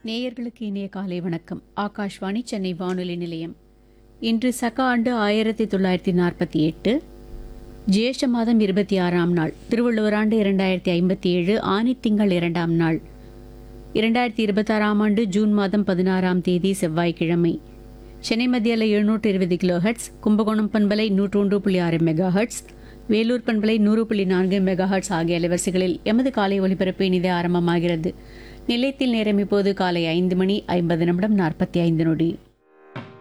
நேயர்களுக்கு இனிய காலை வணக்கம் ஆகாஷ்வாணி சென்னை வானொலி நிலையம் இன்று சக ஆண்டு ஆயிரத்தி தொள்ளாயிரத்தி நாற்பத்தி எட்டு ஜேஷ்ட மாதம் இருபத்தி ஆறாம் நாள் திருவள்ளுவர் ஆண்டு இரண்டாயிரத்தி ஐம்பத்தி ஏழு ஆனி திங்கள் இரண்டாம் நாள் இரண்டாயிரத்தி இருபத்தாறாம் ஆண்டு ஜூன் மாதம் பதினாறாம் தேதி செவ்வாய்க்கிழமை சென்னை மத்தியில் எழுநூற்று இருபது கிலோ ஹெட்ஸ் கும்பகோணம் பண்பலை நூற்றொன்று புள்ளி ஆறு மெகா ஹெட்ஸ் வேலூர் பண்பலை நூறு புள்ளி நான்கு மெகா ஹெட்ஸ் ஆகிய அலைவரிசைகளில் எமது காலை ஒலிபரப்பு இனிதே ஆரம்பமாகிறது நிலையத்தில் நேரம் இப்போது காலை ஐந்து மணி ஐம்பது நிமிடம் நாற்பத்தி ஐந்து நொடி